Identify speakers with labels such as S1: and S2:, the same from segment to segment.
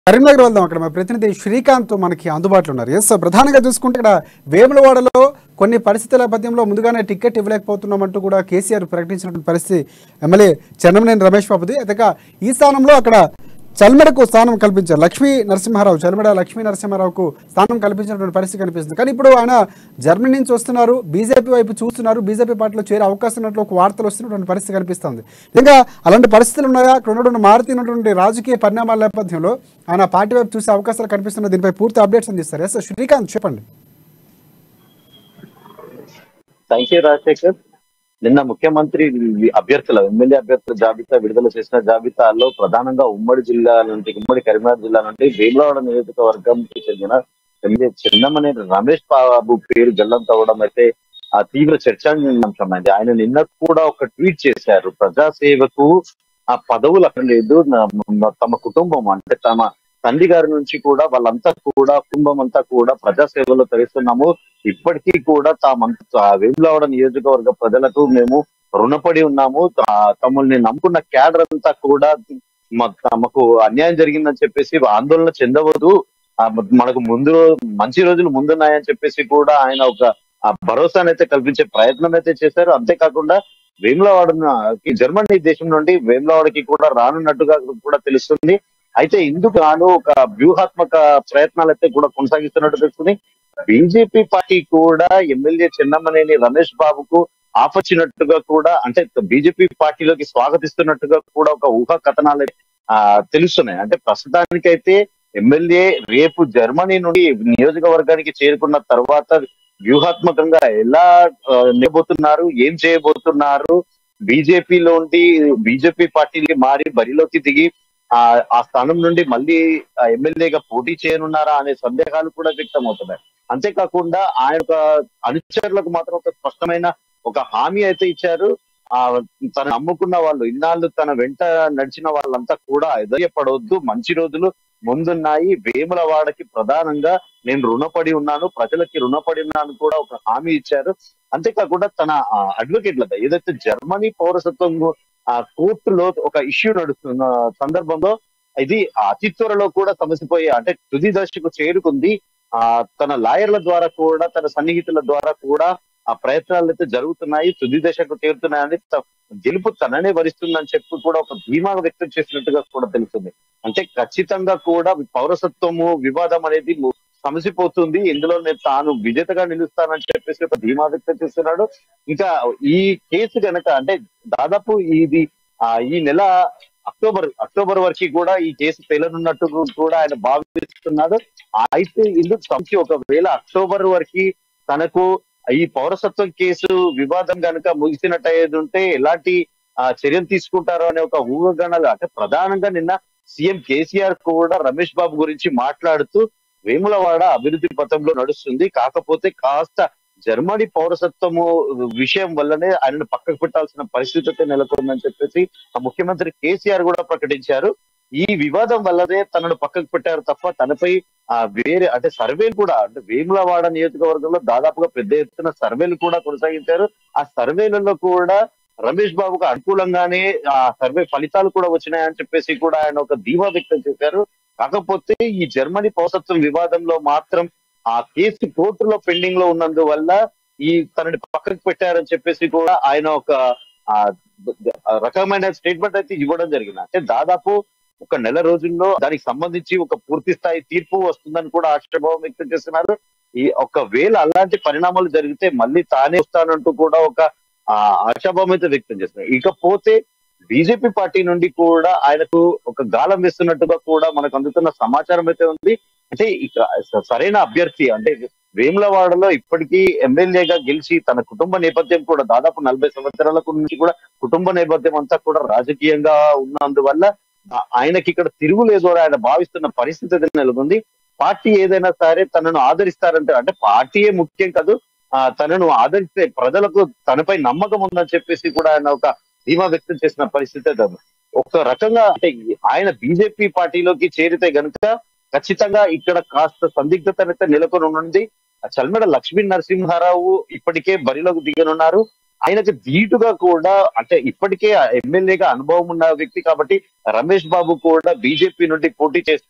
S1: కరీంనగర్ వెళ్దాం అక్కడ మా ప్రతినిధి శ్రీకాంత్ మనకి అందుబాటులో ఉన్నారు ఎస్ ప్రధానంగా చూసుకుంటే ఇక్కడ వేములవాడలో కొన్ని పరిస్థితుల నేపథ్యంలో ముందుగానే టికెట్ ఇవ్వలేకపోతున్నామంటూ కూడా కేసీఆర్ ప్రకటించినటువంటి పరిస్థితి ఎమ్మెల్యే చెన్నమనేని రమేష్ బాబుది అయితే ఈ స్థానంలో అక్కడ చల్మెడకు స్థానం కల్పించారు లక్ష్మీ నరసింహారావు చల్మెడ లక్ష్మీ నరసింహారావుకు స్థానం కల్పించినటువంటి పరిస్థితి కనిపిస్తుంది కానీ ఇప్పుడు ఆయన జర్మనీ నుంచి వస్తున్నారు బీజేపీ వైపు చూస్తున్నారు బీజేపీ పార్టీలో చేరే అవకాశం ఉన్నట్లు ఒక వార్తలు వస్తున్నటువంటి పరిస్థితి కనిపిస్తుంది ఇంకా అలాంటి పరిస్థితులు ఉన్నాయా అక్కడ ఉన్నటువంటి మారుతున్నటువంటి రాజకీయ పరిణామాల నేపథ్యంలో ఆయన పార్టీ వైపు చూసే అవకాశాలు కనిపిస్తున్నాయి దీనిపై పూర్తి అప్డేట్స్ అందిస్తారు ఎస్ శ్రీకాంత్ చెప్పండి
S2: థ్యాంక్ యూ రాజశేఖర్ నిన్న ముఖ్యమంత్రి అభ్యర్థుల ఎమ్మెల్యే అభ్యర్థుల జాబితా విడుదల చేసిన జాబితాలో ప్రధానంగా ఉమ్మడి జిల్లా నుండి ఉమ్మడి కరీంనగర్ జిల్లా నుండి వేములవాడ నియోజకవర్గంకి చెందిన ఎమ్మెల్యే చిన్నమనేని రమేష్ బాబు పేరు గల్లంతవడం అయితే ఆ తీవ్ర చర్చాంశమైంది ఆయన నిన్న కూడా ఒక ట్వీట్ చేశారు ప్రజాసేవకు ఆ పదవులు అక్కడ లేదు నా- తమ కుటుంబం అంటే తమ తండ్రి గారి నుంచి కూడా వాళ్ళంతా కూడా కుటుంబం అంతా కూడా ప్రజాసేవలో తరిస్తున్నాము ఇప్పటికీ కూడా తామంత వేములవాడ నియోజకవర్గ ప్రజలకు మేము రుణపడి ఉన్నాము తా- తమల్ని నమ్ముకున్న క్యాడర్ అంతా కూడా మ- తమకు అన్యాయం జరిగిందని చెప్పేసి ఆందోళన చెందవద్దు ఆ మ- మనకు ముందు రో- మంచి రోజులు ముందున్నాయని చెప్పేసి కూడా ఆయన ఒక ఆ భరోసానైతే కల్పించే ప్రయత్నం అయితే చేశారు అంతేకాకుండా వేములవాడకి జర్మనీ దేశం నుండి వేములవాడకి కూడా రానున్నట్టుగా కూడా తెలుస్తుంది అయితే ఇందుకు గాను ఒక వ్యూహాత్మక ప్రయత్నాలు అయితే కూడా కొనసాగిస్తున్నట్టు తెలుస్తుంది బీజేపీ పార్టీ కూడా ఎమ్మెల్యే చెన్నమనేని రమేష్ బాబుకు ఆపచ్చినట్టుగా కూడా అంటే బీజేపీ పార్టీలోకి స్వాగతిస్తున్నట్టుగా కూడా ఒక ఊహా కథనాలు ఆ తెలుస్తున్నాయి అంటే ప్రస్తుతానికైతే ఎమ్మెల్యే రేపు జర్మనీ నుండి నియోజకవర్గానికి చేరుకున్న తర్వాత వ్యూహాత్మకంగా ఎలా ఆ, నిలబోతున్నారు ఏం చేయబోతున్నారు బీజేపీలో ఉండి బీజేపీ పార్టీకి మారి బరిలోకి దిగి ఆ ఆ స్థానం నుండి మళ్ళీ ఆ ఎమ్మెల్యేగా పోటీ చేయనున్నారా అనే సందేహాలు కూడా వ్యక్తం అవుతున్నాయి అంతేకాకుండా ఆయన యొక్క అనుచరులకు మాత్రం ఒక స్పష్టమైన ఒక హామీ అయితే ఇచ్చారు ఆ తను నమ్ముకున్న వాళ్ళు ఇన్నాళ్ళు తన వెంట నడిచిన వాళ్ళంతా కూడా ఎదయపడవద్దు మంచి రోజులు ముందున్నాయి వేములవాడకి ప్రధానంగా నేను రుణపడి ఉన్నాను ప్రజలకి రుణపడి ఉన్నాను కూడా ఒక హామీ ఇచ్చారు అంతేకాకుండా తన అడ్వకేట్లతో ఏదైతే జర్మనీ పౌరసత్వం ఆ కోర్టులో ఒక ఇష్యూ నడుస్తున్న సందర్భంలో ఇది అతి త్వరలో కూడా సమసిపోయే అంటే తుది దశకు చేరుకుంది ఆ తన లాయర్ల ద్వారా కూడా తన సన్నిహితుల ద్వారా కూడా ఆ ప్రయత్నాలు అయితే జరుగుతున్నాయి తుది దశకు చేరుతున్నాయని త- గెలుపు తననే వరిస్తుందని చెప్పి కూడా ఒక ధీమా వ్యక్తం చేసినట్టుగా కూడా తెలుస్తుంది అంటే ఖచ్చితంగా కూడా పౌరసత్వము వివాదం అనేది ము- సమసిపోతుంది ఇందులో నేను తాను విజేతగా నిలుస్తానని చెప్పేసి ఒక ధీమా వ్యక్తం చేస్తున్నాడు ఇంకా ఈ కేసు గనక అంటే దాదాపు ఇది ఆ ఈ నెల అక్టోబర్ అక్టోబర్ వరకు కూడా ఈ కేసు తేలనున్నట్టు కూడా ఆయన భావిస్తున్నాడు అయితే ఇందుకు సంఖ్య ఒకవేళ అక్టోబర్ వరకు తనకు ఈ పౌరసత్వం కేసు వివాదం కనుక ముగిసినట్టు అయ్యేది ఉంటే ఎలాంటి ఆ, చర్యలు తీసుకుంటారో అనే ఒక ఊహగణాలు అంటే ప్రధానంగా నిన్న సీఎం కేసీఆర్ కూడా రమేష్ బాబు గురించి మాట్లాడుతూ వేములవాడ అభివృద్ధి పథంలో నడుస్తుంది కాకపోతే కాస్త జర్మనీ పౌరసత్వము విషయం వల్లనే ఆయనను పక్కకు పెట్టాల్సిన పరిస్థితి అయితే నెలకొందని చెప్పేసి ఆ ముఖ్యమంత్రి కేసీఆర్ కూడా ప్రకటించారు ఈ వివాదం వల్లనే తనను పక్కకు పెట్టారు తప్ప తనపై ఆ వేరే అంటే సర్వేలు కూడా అంటే వేములవాడ నియోజకవర్గంలో దాదాపుగా పెద్ద ఎత్తున సర్వేలు కూడా కొనసాగించారు ఆ సర్వేలలో కూడా రమేష్ బాబుకు అనుకూలంగానే ఆ సర్వే ఫలితాలు కూడా వచ్చినాయని చెప్పేసి కూడా ఆయన ఒక ధీమా వ్యక్తం చేశారు కాకపోతే ఈ జర్మనీ పౌరసత్వం వివాదంలో మాత్రం ఆ కేసు కోర్టులో పెండింగ్ లో ఉన్నందువల్ల ఈ తనని పక్కకు పెట్టారని చెప్పేసి కూడా ఆయన ఒక ఆ ఆ రకమైన స్టేట్మెంట్ అయితే ఇవ్వడం జరిగింది అంటే దాదాపు ఒక నెల రోజుల్లో దానికి సంబంధించి ఒక పూర్తి స్థాయి తీర్పు వస్తుందని కూడా ఆశాభావం వ్యక్తం చేస్తున్నారు ఈ ఒకవేళ అలాంటి పరిణామాలు జరిగితే మళ్ళీ తానే వస్తానంటూ కూడా ఒక ఆ ఆశాభావం అయితే వ్యక్తం చేస్తున్నారు ఇకపోతే బీజేపీ పార్టీ నుండి కూడా ఆయనకు ఒక గాలం వేస్తున్నట్టుగా కూడా మనకు అందుతున్న సమాచారం అయితే ఉంది అంటే ఇక స- సరైన అభ్యర్థి అంటే వేములవాడలో ఇప్పటికీ ఎమ్మెల్యేగా గెలిచి తన కుటుంబ నేపథ్యం కూడా దాదాపు నలభై సంవత్సరాలకు నుంచి కూడా కుటుంబ నేపథ్యం అంతా కూడా రాజకీయంగా ఉన్నందువల్ల ఆ- ఆయనకి ఇక్కడ తిరుగులేదు అని ఆయన భావిస్తున్న పరిస్థితి అయితే నెలకొంది పార్టీ ఏదైనా సరే తనను ఆదరిస్తారంటే అంటే పార్టీయే ముఖ్యం కాదు ఆ తనను ఆదరిస్తే ప్రజలకు తనపై నమ్మకం ఉందని చెప్పేసి కూడా ఆయన ఒక ధీమా వ్యక్తం చేసిన పరిస్థితి అయితే ఉంది. ఒక రకంగా అంటే ఆయన బీజేపీ పార్టీలోకి చేరితే గనుక ఖచ్చితంగా ఇక్కడ కాస్త సందిగ్ధతనైతే నెలకొని ఉంది చల్మెడ లక్ష్మీ నరసింహారావు ఇప్పటికే బరిలోకి దిగనున్నారు ఆయనకు ధీటుగా కూడా అంటే ఇప్పటికే ఎమ్మెల్యేగా అనుభవం ఉన్న వ్యక్తి కాబట్టి రమేష్ బాబు కూడా బీజేపీ నుండి పోటీ చేస్తే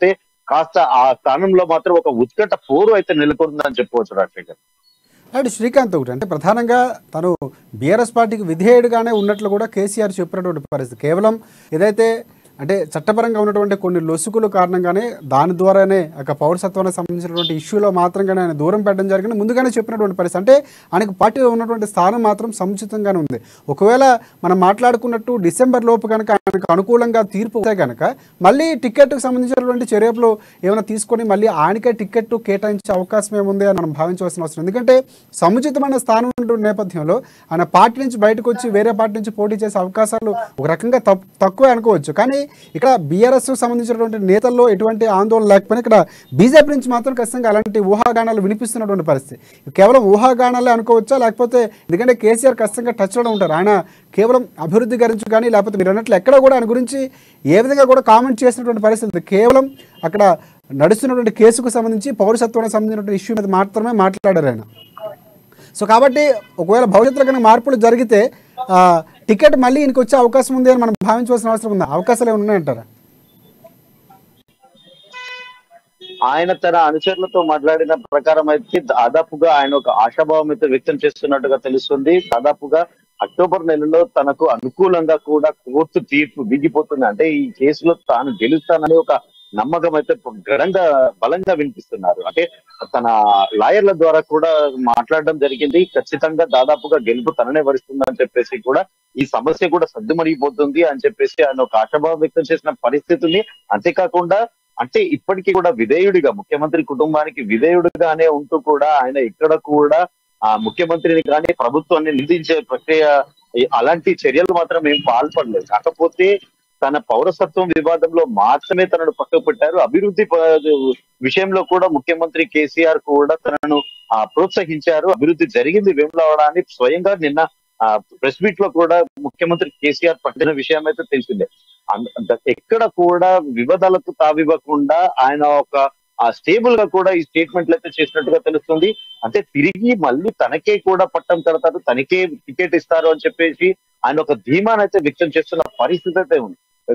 S2: కాస్త ఆ స్థానంలో మాత్రం ఒక ఉత్కట పోరు అయితే నెలకొందని చెప్పుకోవచ్చు రాజశేఖర్
S1: అండ్ శ్రీకాంత్ ఒకటి అంటే ప్రధానంగా తను బీఆర్ఎస్ పార్టీకి విధేయుడుగానే ఉన్నట్లు కూడా కేసీఆర్ చెప్పినటువంటి పరిస్థితి కేవలం ఏదైతే అంటే చట్టపరంగా ఉన్నటువంటి కొన్ని లొసుకుల కారణంగానే దాని ద్వారానే ఒక పౌరసత్వానికి సంబంధించినటువంటి ఇష్యూలో మాత్రంగానే ఆయన దూరం పెట్టడం జరిగింది ముందుగానే చెప్పినటువంటి పరిస్థితి అంటే ఆయనకు పార్టీలో ఉన్నటువంటి స్థానం మాత్రం సముచితంగానే ఉంది ఒకవేళ మనం మాట్లాడుకున్నట్టు డిసెంబర్ లోపు కనుక ఆయనకు అనుకూలంగా తీర్పు వస్తే కనుక మళ్ళీ టికెట్కి సంబంధించినటువంటి చర్యలు ఏమైనా తీసుకొని మళ్ళీ ఆయనకే టికెట్ కేటాయించే అవకాశం ఏముంది అని మనం భావించవలసిన అవసరం ఎందుకంటే సముచితమైన స్థానం ఉన్నటువంటి నేపథ్యంలో ఆయన పార్టీ నుంచి బయటకు వచ్చి వేరే పార్టీ నుంచి పోటీ చేసే అవకాశాలు ఒక రకంగా తప్- తక్కువే అనుకోవచ్చు కానీ ఇక్కడ బీఆర్ఎస్ సంబంధించినటువంటి నేతల్లో ఎటువంటి ఆందోళన లేకపోయినా ఇక్కడ బీజేపీ నుంచి మాత్రం ఖచ్చితంగా అలాంటి ఊహాగానాలు వినిపిస్తున్నటువంటి పరిస్థితి కేవలం ఊహాగానాలే అనుకోవచ్చా లేకపోతే ఎందుకంటే కేసీఆర్ ఖచ్చితంగా టచ్లో ఉంటారు ఆయన కేవలం అభివృద్ధి గురించి కానీ లేకపోతే మీరు అన్నట్లు ఎక్కడ కూడా ఆయన గురించి ఏ విధంగా కూడా కామెంట్ చేసినటువంటి పరిస్థితి కేవలం అక్కడ నడుస్తున్నటువంటి కేసుకు సంబంధించి పౌరసత్వానికి సంబంధించినటువంటి ఇష్యూ మీద మాత్రమే మాట్లాడారు ఆయన సో కాబట్టి ఒకవేళ భవిష్యత్తులో కనుక మార్పులు జరిగితే ఆ, టికెట్ మళ్ళీ ఈయనకి వచ్చే అవకాశం ఉంది అని మనం భావించవలసిన అవసరం ఉందా అవకాశాలు ఏమైనా ఉన్నాయంటారా
S2: ఆయన తన అనుచరులతో మాట్లాడిన ప్రకారం అయితే దాదాపుగా ఆయన ఒక ఆశాభావం అయితే వ్యక్తం చేస్తున్నట్టుగా తెలుస్తుంది దాదాపుగా అక్టోబర్ నెలలో తనకు అనుకూలంగా కూడా కోర్టు తీర్పు దిగిపోతుంది అంటే ఈ కేసులో తాను గెలుస్తానని ఒక నమ్మకం అయితే ఘనంగా బలంగా వినిపిస్తున్నారు అంటే తన లాయర్ల ద్వారా కూడా మాట్లాడడం జరిగింది ఖచ్చితంగా దాదాపుగా గెలుపు తననే వరిస్తుందని చెప్పేసి కూడా ఈ సమస్య కూడా సర్దుమణిగిపోతుంది అని చెప్పేసి ఆయన ఒక ఆశాభావం వ్యక్తం చేసిన పరిస్థితిని అంతేకాకుండా అంటే ఇప్పటికీ కూడా విధేయుడిగా ముఖ్యమంత్రి కుటుంబానికి విధేయుడిగానే ఉంటూ కూడా ఆయన ఇక్కడ కూడా ఆ ముఖ్యమంత్రిని కానీ ప్రభుత్వాన్ని నిందించే ప్రక్రియ ఈ- అలాంటి చర్యలు మాత్రం ఏం పాల్పడలేదు కాకపోతే తన పౌరసత్వం వివాదంలో మాత్రమే తనను పక్కకు పెట్టారు అభివృద్ధి ప- విషయంలో కూడా ముఖ్యమంత్రి కేసీఆర్ కూడా తనను ఆ, ప్రోత్సహించారు అభివృద్ధి జరిగింది వేములవాడని స్వయంగా నిన్న ప్రెస్ మీట్ లో కూడా ముఖ్యమంత్రి కేసీఆర్ పట్టిన విషయం అయితే తెలిసిందే అంద- అంద- ఎక్కడ కూడా వివాదాలకు తావివ్వకుండా ఆయన ఒక ఆ స్టేబుల్ గా కూడా ఈ స్టేట్మెంట్లు అయితే చేసినట్టుగా తెలుస్తుంది అంటే తిరిగి మళ్ళీ తనకే కూడా పట్టం కడతారు తనకే టికెట్ ఇస్తారు అని చెప్పేసి ఆయన ఒక ధీమానైతే అయితే వ్యక్తం చేస్తున్న పరిస్థితి అయితే ఉంది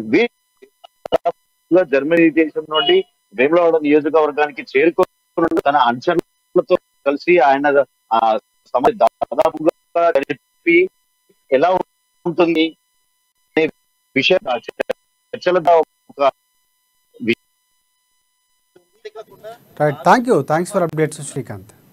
S2: వీ- జర్మనీ దేశం నుండి వేములవాడ నియోజకవర్గానికి చేరుకున్న తన అంచనాలతో కలిసి ఆయన ఆ సమయ దాదాపుగా గడిపి ఎలా ఉంటుంది అనే విషయం ఆ చర్చలతో ఒక
S1: right thank you thanks for updates Srikanth